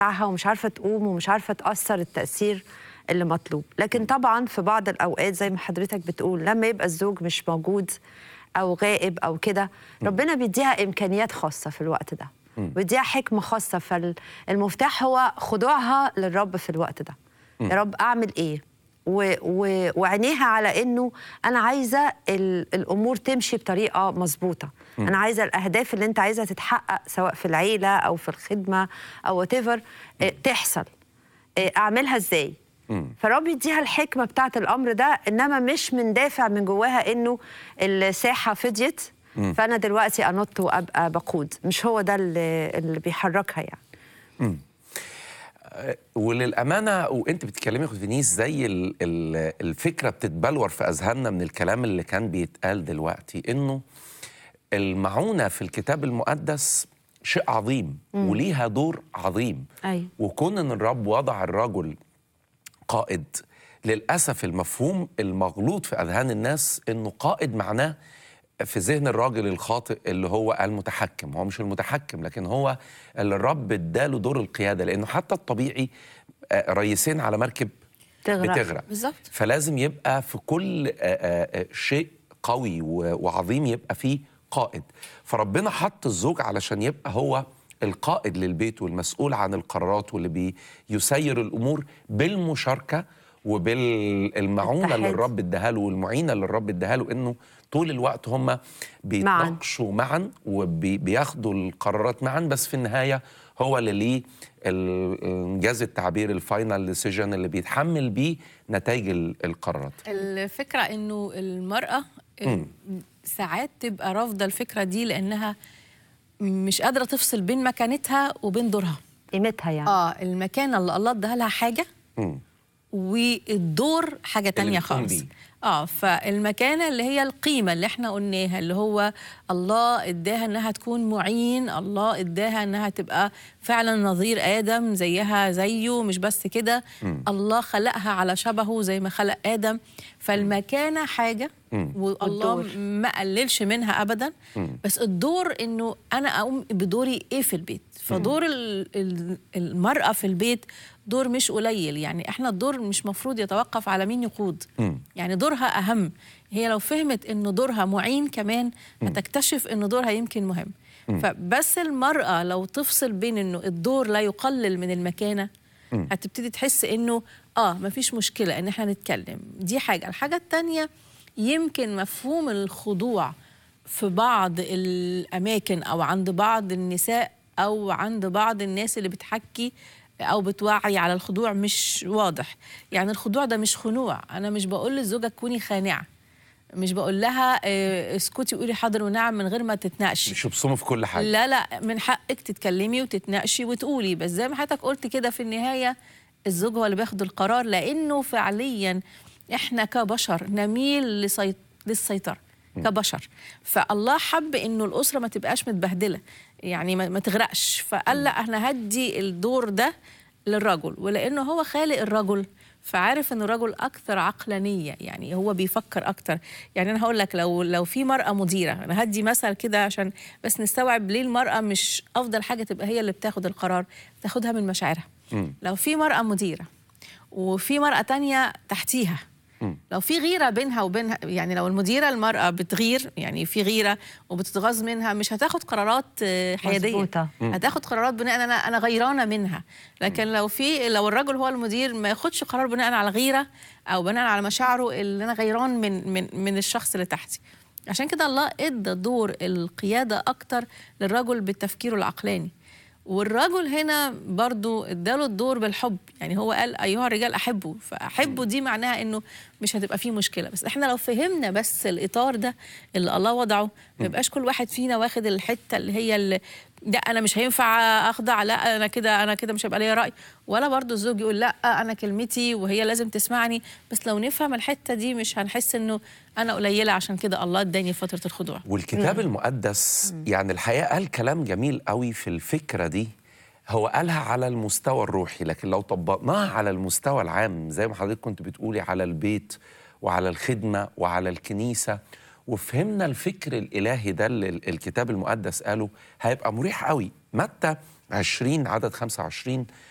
بتاعها ومش عارفه تقوم ومش عارفه تاثر التاثير اللي مطلوب لكن طبعا في بعض الاوقات زي ما حضرتك بتقول لما يبقى الزوج مش موجود او غائب او كده ربنا بيديها امكانيات خاصه في الوقت ده ويديها حكمه خاصه فالمفتاح هو خضوعها للرب في الوقت ده يا رب اعمل ايه و و وعينيها على انه انا عايزه ال الامور تمشي بطريقه مظبوطه انا عايزه الاهداف اللي انت عايزها تتحقق سواء في العيله او في الخدمه او وات تحصل آه، اعملها ازاي فرب يديها الحكمه بتاعت الامر ده انما مش من دافع من جواها انه الساحه فضيت فانا دلوقتي انط وابقى بقود مش هو ده اللي, اللي بيحركها يعني وللامانه وانت بتتكلمي يا اخت فينيس زي ال- ال- الفكره بتتبلور في اذهاننا من الكلام اللي كان بيتقال دلوقتي انه المعونه في الكتاب المقدس شيء عظيم وليها دور عظيم أيوة. وكون ان الرب وضع الرجل قائد للاسف المفهوم المغلوط في اذهان الناس انه قائد معناه في ذهن الراجل الخاطئ اللي هو المتحكم هو مش المتحكم لكن هو اللي الرب اداله دور القياده لانه حتى الطبيعي آه، ريسين على مركب تغرق. بتغرق بالظبط. فلازم يبقى في كل آه، آه، آه، شيء قوي و- وعظيم يبقى فيه قائد فربنا حط الزوج علشان يبقى هو القائد للبيت والمسؤول عن القرارات واللي بيسير الامور بالمشاركه وبالمعونه اللي التحدي. الرب اداها له والمعينه اللي الرب اداها له انه طول الوقت هم بيتناقشوا معا وبياخدوا القرارات معا بس في النهايه هو اللي ليه ال- انجاز التعبير الفاينل ديسيجن اللي بيتحمل بيه نتائج ال- القرارات الفكرة إنه المرأة ساعات تبقى رافضة الفكرة دي لأنها مش قادرة تفصل بين مكانتها وبين دورها قيمتها يعني اه المكانة اللي الله اداها لها حاجة مم. والدور حاجة تانية بتقوم خالص بيه. اه فالمكانة اللي هي القيمة اللي احنا قلناها اللي هو الله اداها انها تكون معين الله اداها انها تبقى فعلا نظير ادم زيها زيه مش بس كده الله خلقها على شبهه زي ما خلق ادم فالمكانة حاجة والله والدور. ما قللش منها ابدا بس الدور انه انا اقوم بدوري ايه في البيت فدور ال- ال- المراه في البيت دور مش قليل يعني احنا الدور مش مفروض يتوقف على مين يقود يعني دورها اهم هي لو فهمت انه دورها معين كمان هتكتشف انه دورها يمكن مهم فبس المراه لو تفصل بين انه الدور لا يقلل من المكانه هتبتدي تحس انه اه مفيش مشكله ان احنا نتكلم دي حاجه الحاجه التانيه يمكن مفهوم الخضوع في بعض الاماكن او عند بعض النساء او عند بعض الناس اللي بتحكي او بتوعي على الخضوع مش واضح يعني الخضوع ده مش خنوع انا مش بقول للزوجه كوني خانعه مش بقول لها آه، اسكتي وقولي حاضر ونعم من غير ما تتناقشي مش يبصموا في كل حاجه لا لا من حقك تتكلمي وتتناقشي وتقولي بس زي ما حضرتك قلت كده في النهايه الزوج هو اللي بياخد القرار لانه فعليا احنا كبشر نميل لسيط... للسيطره كبشر فالله حب انه الاسره ما تبقاش متبهدله يعني ما, ما تغرقش فقال لا انا هدي الدور ده للرجل ولانه هو خالق الرجل فعارف ان الرجل اكثر عقلانيه يعني هو بيفكر اكتر يعني انا هقول لك لو لو في مراه مديره انا هدي مثل كده عشان بس نستوعب ليه المراه مش افضل حاجه تبقى هي اللي بتاخد القرار تاخدها من مشاعرها لو في مراه مديره وفي مراه تانية تحتيها لو في غيره بينها وبينها يعني لو المديره المراه بتغير يعني في غيره وبتتغاظ منها مش هتاخد قرارات آه، حياديه مظبوطة. هتاخد قرارات بناء انا انا غيرانه منها لكن لو في لو الرجل هو المدير ما ياخدش قرار بناء على غيره او بناء على مشاعره اللي انا غيران من من من الشخص اللي تحتي عشان كده الله ادى دور القياده اكتر للرجل بالتفكير العقلاني والرجل هنا برضو اداله الدور بالحب يعني هو قال ايها الرجال احبوا فاحبوا دي معناها انه مش هتبقى فيه مشكله بس احنا لو فهمنا بس الاطار ده اللي الله وضعه ما يبقاش كل واحد فينا واخد الحته اللي هي اللي لا انا مش هينفع اخضع لا انا كده انا كده مش هيبقى ليا راي ولا برضو الزوج يقول لا انا كلمتي وهي لازم تسمعني بس لو نفهم الحته دي مش هنحس انه انا قليله عشان كده الله اداني فتره الخضوع والكتاب المقدس يعني الحقيقه قال كلام جميل قوي في الفكره دي هو قالها على المستوى الروحي لكن لو طبقناها على المستوى العام زي ما حضرتك كنت بتقولي على البيت وعلى الخدمه وعلى الكنيسه وفهمنا الفكر الالهي ده اللي الكتاب المقدس قاله هيبقى مريح قوي متى 20 عدد 25